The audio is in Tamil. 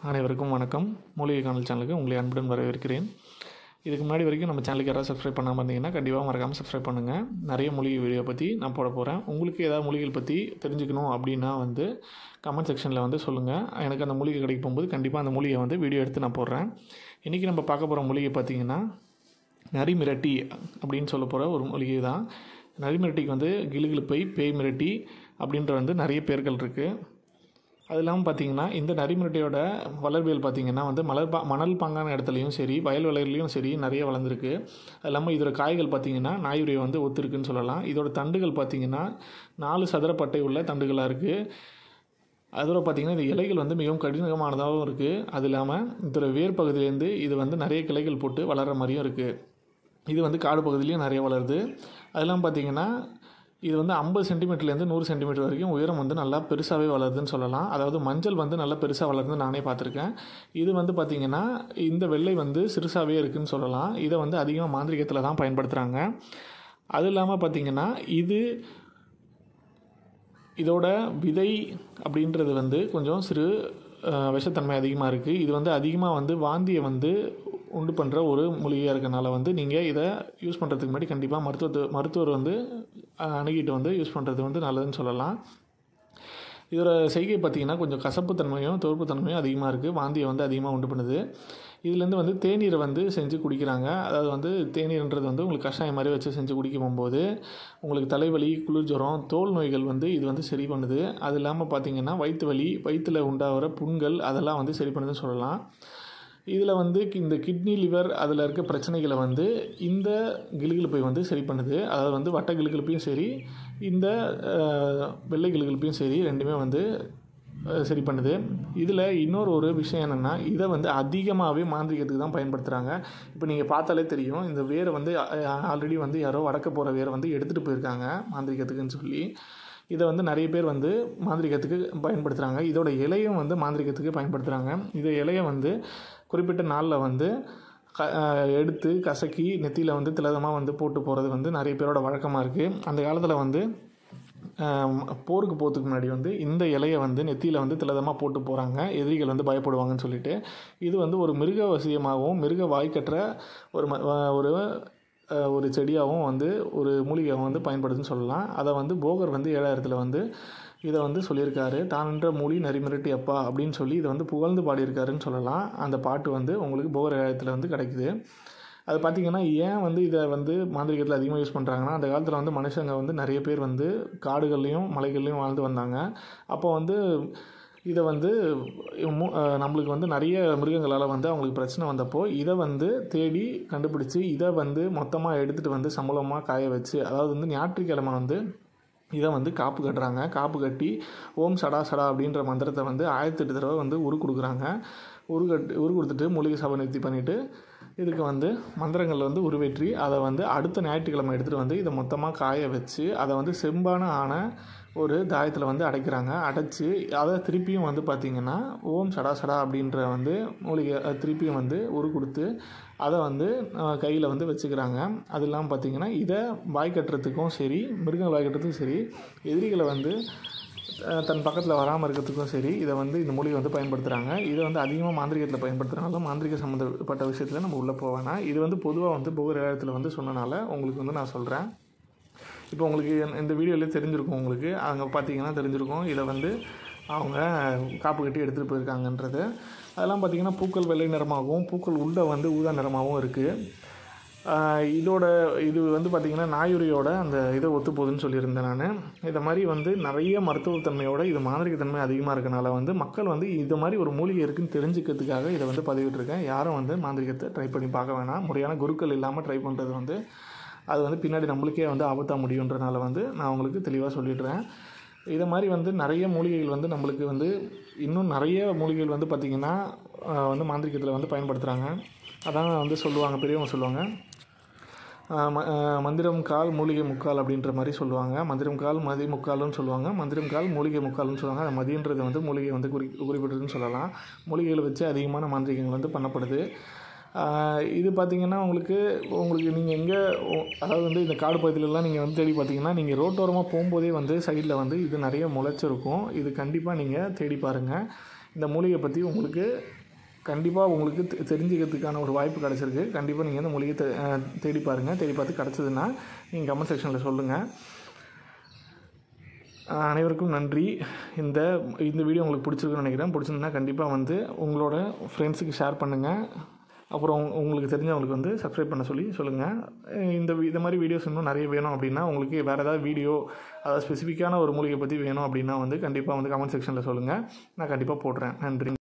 அனைவருக்கும் வணக்கம் மூலிகை காணல் சேனலுக்கு உங்களை அன்புடன் வரவேற்கிறேன் இதுக்கு முன்னாடி வரைக்கும் நம்ம சேனலுக்கு யாராவது சப்ஸ்கிரைப் பண்ணாமல் இருந்தீங்கன்னா கண்டிப்பாக மறக்காமல் சப்ஸ்கிரைப் பண்ணுங்கள் நிறைய மூலிகை வீடியோ பற்றி நான் போட போகிறேன் உங்களுக்கு ஏதாவது மூலிகைகள் பற்றி தெரிஞ்சுக்கணும் அப்படின்னா வந்து கமெண்ட் செக்ஷனில் வந்து சொல்லுங்கள் எனக்கு அந்த மூலிகை கடைக்கு போகும்போது கண்டிப்பாக அந்த மூலிகை வந்து வீடியோ எடுத்து நான் போடுறேன் இன்றைக்கி நம்ம பார்க்க போகிற மூலிகை பார்த்திங்கன்னா நரிமிரட்டி அப்படின்னு சொல்ல போகிற ஒரு மூலிகை தான் நரிமிரட்டிக்கு வந்து கிளுகிழுப்பை பேய் மிரட்டி அப்படின்ற வந்து நிறைய பேர்கள் இருக்குது அது இல்லாமல் பார்த்தீங்கன்னா இந்த நரிமுரட்டையோட வளர்வியல் பார்த்தீங்கன்னா வந்து மலர் பா மணல் பாங்கான இடத்துலையும் சரி வயல் வயல்லையும் சரி நிறைய வளர்ந்துருக்கு அது இல்லாமல் இதோட காய்கள் பார்த்தீங்கன்னா நாயுரியை வந்து ஒத்துருக்குன்னு சொல்லலாம் இதோட தண்டுகள் பார்த்தீங்கன்னா நாலு சதுரப்பட்டை உள்ள தண்டுகளாக இருக்குது அதோட பார்த்திங்கன்னா இந்த இலைகள் வந்து மிகவும் கடினமானதாகவும் இருக்குது அது இல்லாமல் இதோட வேர் பகுதியிலேருந்து இது வந்து நிறைய கிளைகள் போட்டு வளர்கிற மாதிரியும் இருக்குது இது வந்து காடு பகுதியிலையும் நிறைய வளருது அதெல்லாம் பார்த்திங்கன்னா இது வந்து ஐம்பது சென்டிமீட்டர்லேருந்து நூறு சென்டிமீட்டர் வரைக்கும் உயரம் வந்து நல்லா பெருசாகவே வளருதுன்னு சொல்லலாம் அதாவது மஞ்சள் வந்து நல்லா பெருசாக வளருதுன்னு நானே பார்த்துருக்கேன் இது வந்து பார்த்திங்கன்னா இந்த வெள்ளை வந்து சிறுசாகவே இருக்குதுன்னு சொல்லலாம் இதை வந்து அதிகமாக மாந்திரிகத்தில் தான் பயன்படுத்துகிறாங்க அது இல்லாமல் பார்த்திங்கன்னா இது இதோட விதை அப்படின்றது வந்து கொஞ்சம் சிறு அஹ், விஷத்தன்மை அதிகமாக இருக்குது இது வந்து அதிகமாக வந்து வாந்தியை வந்து உண்டு பண்ணுற ஒரு மூலிகையாக இருக்கனால வந்து நீங்கள் இதை யூஸ் பண்ணுறதுக்கு முன்னாடி கண்டிப்பாக மருத்துவத்து மருத்துவர் வந்து அஹ், அணுகிட்டு வந்து யூஸ் பண்ணுறது வந்து நல்லதுன்னு சொல்லலாம் இதோட செய்கை பார்த்திங்கன்னா கொஞ்சம் கசப்புத்தன்மையும் தோற்புத்தன்மையும் அதிகமாக இருக்குது வாந்தியை வந்து அதிகமாக உண்டு பண்ணுது இதுலேருந்து வந்து தேநீரை வந்து செஞ்சு குடிக்கிறாங்க அதாவது வந்து தேநீர்ன்றது வந்து உங்களுக்கு கஷாயம் மாதிரி வச்சு செஞ்சு குடிக்க போகும்போது உங்களுக்கு தலைவலி குளிர் ஜுரம் தோல் நோய்கள் வந்து இது வந்து சரி பண்ணுது அது இல்லாமல் பார்த்திங்கன்னா வயிற்று வலி வயிற்றில் உண்டாகிற புண்கள் அதெல்லாம் வந்து சரி பண்ணுதுன்னு சொல்லலாம் இதில் வந்து இந்த கிட்னி லிவர் அதில் இருக்க பிரச்சனைகளை வந்து இந்த கிளுகிழுப்பை வந்து சரி பண்ணுது அதாவது வந்து வட்ட கிளுகிழுப்பையும் சரி இந்த அஹ், வெள்ளை கிளுகிழுப்பையும் சரி ரெண்டுமே வந்து அஹ், சரி பண்ணுது இதில் இன்னொரு ஒரு விஷயம் என்னென்னா இதை வந்து அதிகமாகவே மாந்திரிகத்துக்கு தான் பயன்படுத்துகிறாங்க இப்போ நீங்கள் பார்த்தாலே தெரியும் இந்த வேரை வந்து ஆல்ரெடி வந்து யாரோ வடக்க போகிற வேரை வந்து எடுத்துகிட்டு போயிருக்காங்க மாந்திரிகத்துக்குன்னு சொல்லி இதை வந்து நிறைய பேர் வந்து மாந்திரிகத்துக்கு பயன்படுத்துகிறாங்க இதோட இலையும் வந்து மாந்திரிகத்துக்கு பயன்படுத்துகிறாங்க இந்த இலையை வந்து குறிப்பிட்ட நாளில் வந்து க அஹ் எடுத்து கசக்கி நெத்தியில் வந்து திலதமாக வந்து போட்டு போகிறது வந்து நிறைய பேரோட வழக்கமாக இருக்குது அந்த காலத்தில் வந்து ஆம், போருக்கு போகிறதுக்கு முன்னாடி வந்து இந்த இலையை வந்து நெத்தியில் வந்து திலதமாக போட்டு போகிறாங்க எதிரிகள் வந்து பயப்படுவாங்கன்னு சொல்லிட்டு இது வந்து ஒரு மிருக வசியமாகவும் மிருக வாய்க்கற்ற ஒரு ம- வ- ஒரு அஹ், ஒரு செடியாகவும் வந்து ஒரு மூலிகையாகவும் வந்து பயன்படுதுன்னு சொல்லலாம் அதை வந்து போகர் வந்து ஏழாயிரத்தில் வந்து இதை வந்து சொல்லியிருக்காரு தானென்ற மூலி நரிமிரட்டி அப்பா அப்படின்னு சொல்லி இதை வந்து புகழ்ந்து பாடியிருக்காருன்னு சொல்லலாம் அந்த பாட்டு வந்து உங்களுக்கு போகர் ஏழாயிரத்தில் வந்து கிடைக்குது அது பார்த்திங்கன்னா ஏன் வந்து இதை வந்து மாந்திரிகத்தில் அதிகமாக யூஸ் பண்ணுறாங்கன்னா அந்த காலத்தில் வந்து மனுஷங்க வந்து நிறைய பேர் வந்து காடுகள்லேயும் மலைகள்லையும் வாழ்ந்து வந்தாங்க அப்போ வந்து இதை வந்து மு- அஹ் நம்மளுக்கு வந்து நிறைய மிருகங்களால் வந்து அவங்களுக்கு பிரச்சனை வந்தப்போ இதை வந்து தேடி கண்டுபிடிச்சி இதை வந்து மொத்தமாக எடுத்துகிட்டு வந்து சம்பளமாக காய வச்சு அதாவது வந்து ஞாயிற்றுக்கிழமை வந்து இதை வந்து காப்பு கட்டுறாங்க காப்பு கட்டி ஓம் சடா சடா அப்படின்ற மந்திரத்தை வந்து ஆயிரத்தெட்டு தடவை வந்து உரு கொடுக்குறாங்க உரு கட்டு உரு கொடுத்துட்டு மூலிகை சபை நிறுத்தி பண்ணிவிட்டு இதுக்கு வந்து மந்திரங்கள் வந்து உருவேற்றி அதை வந்து அடுத்த ஞாயிற்றுக்கிழமை எடுத்துகிட்டு வந்து இதை மொத்தமாக காய வச்சு அதை வந்து செம்பான ஆன ஒரு தாயத்தில் வந்து அடைக்கிறாங்க அடைச்சி அதை திருப்பியும் வந்து பார்த்திங்கன்னா ஓம் சடா சடா அப்படின்ற வந்து மூலிகை அஹ், திருப்பியும் வந்து உரு கொடுத்து அதை வந்து கையில் வந்து வச்சுக்கிறாங்க அது இல்லாமல் பார்த்திங்கன்னா இதை வாய் கட்டுறதுக்கும் சரி மிருகங்கள் வாய் கட்டுறதுக்கும் சரி எதிரிகளை வந்து அஹ், தன் பக்கத்தில் வராமல் இருக்கிறதுக்கும் சரி இதை வந்து இந்த மூலிகை வந்து பயன்படுத்துகிறாங்க இதை வந்து அதிகமாக மாந்திரிகத்தில் பயன்படுத்துகிறனால மாந்திரிக சம்மந்தப்பட்ட விஷயத்தில் நம்ம உள்ளே போவேனா இது வந்து பொதுவாக வந்து புகழத்தில் வந்து சொன்னனால உங்களுக்கு வந்து நான் சொல்கிறேன் இப்போ உங்களுக்கு இந்த- இந்த வீடியோவிலே தெரிஞ்சிருக்கும் உங்களுக்கு அங்கே பார்த்தீங்கன்னா தெரிஞ்சிருக்கும் இதை வந்து அவங்க காப்பு கட்டி எடுத்துகிட்டு போயிருக்காங்கன்றது அதெல்லாம் பார்த்தீங்கன்னா பூக்கள் வெள்ளை நிறமாகவும் பூக்கள் உள்ள வந்து ஊதா நிறமாகவும் இருக்குது இதோட இது வந்து பார்த்திங்கன்னா நாயுரியோட அந்த இதை ஒத்து போகுதுன்னு சொல்லியிருந்தேன் நான் இதை மாதிரி வந்து நிறைய மருத்துவத்தன்மையோட இது மாந்திரிகத்தன்மை அதிகமாக இருக்கனால வந்து மக்கள் வந்து இது மாதிரி ஒரு மூலிகை இருக்குன்னு தெரிஞ்சுக்கிறதுக்காக இதை வந்து பதிவிட்டிருக்கேன் யாரும் வந்து மாந்திரிகத்தை ட்ரை பண்ணி பார்க்க வேணாம் முறையான குருக்கள் இல்லாமல் ட்ரை பண்ணுறது வந்து அது வந்து பின்னாடி நம்மளுக்கே வந்து ஆபத்தாக முடியுன்றனால வந்து நான் உங்களுக்கு தெளிவாக சொல்லிடுறேன் இதை மாதிரி வந்து நிறைய மூலிகைகள் வந்து நம்மளுக்கு வந்து இன்னும் நிறைய மூலிகைகள் வந்து பார்த்திங்கன்னா ஆஹ், வந்து மாந்திரிகத்தில் வந்து பயன்படுத்துகிறாங்க அதான் வந்து சொல்லுவாங்க பெரியவங்க சொல்லுவாங்க ஆஹ் ம- ஆஹ் மந்திரம் கால் மூலிகை முக்கால் அப்படின்ற மாதிரி சொல்லுவாங்க மந்திரம் கால் மதி முக்கால்னு சொல்லுவாங்க மந்திரம் கால் மூலிகை முக்கால்னு சொல்லுவாங்க அந்த மதின்றது வந்து மூலிகை வந்து குறி குறிப்பிட்டதுன்னு சொல்லலாம் மூலிகைகளை வச்சு அதிகமான மாந்திரிகங்கள் வந்து பண்ணப்படுது ஆஹ் இது பார்த்திங்கன்னா உங்களுக்கு உங்களுக்கு நீங்கள் எங்கே அதாவது வந்து இந்த காடு பகுதியிலலாம் நீங்கள் வந்து தேடி பார்த்தீங்கன்னா நீங்கள் ரோட்டோரமாக போகும்போதே வந்து சைடில் வந்து இது நிறைய முளைச்சிருக்கும் இது கண்டிப்பாக நீங்கள் தேடி பாருங்கள் இந்த மூலிகை பற்றி உங்களுக்கு கண்டிப்பாக உங்களுக்கு தெ- தெரிஞ்சுக்கிறதுக்கான ஒரு வாய்ப்பு கிடச்சிருக்கு கண்டிப்பாக நீங்கள் இந்த மூலிகை தே- அஹ் தேடி பாருங்கள் தேடி பார்த்து கிடச்சதுன்னா நீங்கள் கமெண்ட் செக்ஷனில் சொல்லுங்கள் ஆஹ் அனைவருக்கும் நன்றி இந்த இந்த வீடியோ உங்களுக்கு பிடிச்சிருக்குன்னு நினைக்கிறேன் பிடிச்சிருந்தா கண்டிப்பாக வந்து உங்களோட ஃப்ரெண்ட்ஸுக்கு ஷேர் பண்ணுங்கள் அப்புறம் உங்க- உங்களுக்கு தெரிஞ்சவங்களுக்கு வந்து சப்ஸ்கிரைப் பண்ண சொல்லி சொல்லுங்கள் இந்த வி- இந்த மாதிரி வீடியோஸ் இன்னும் நிறைய வேணும் அப்படின்னா உங்களுக்கு வேறு ஏதாவது வீடியோ அதாவது ஸ்பெசிஃபிக்கான ஒரு மூலிகை பற்றி வேணும் அப்படின்னா வந்து கண்டிப்பாக வந்து கமெண்ட் செக்ஷனில் சொல்லுங்கள் நான் கண்டிப்பாக போடுறேன் நன்றி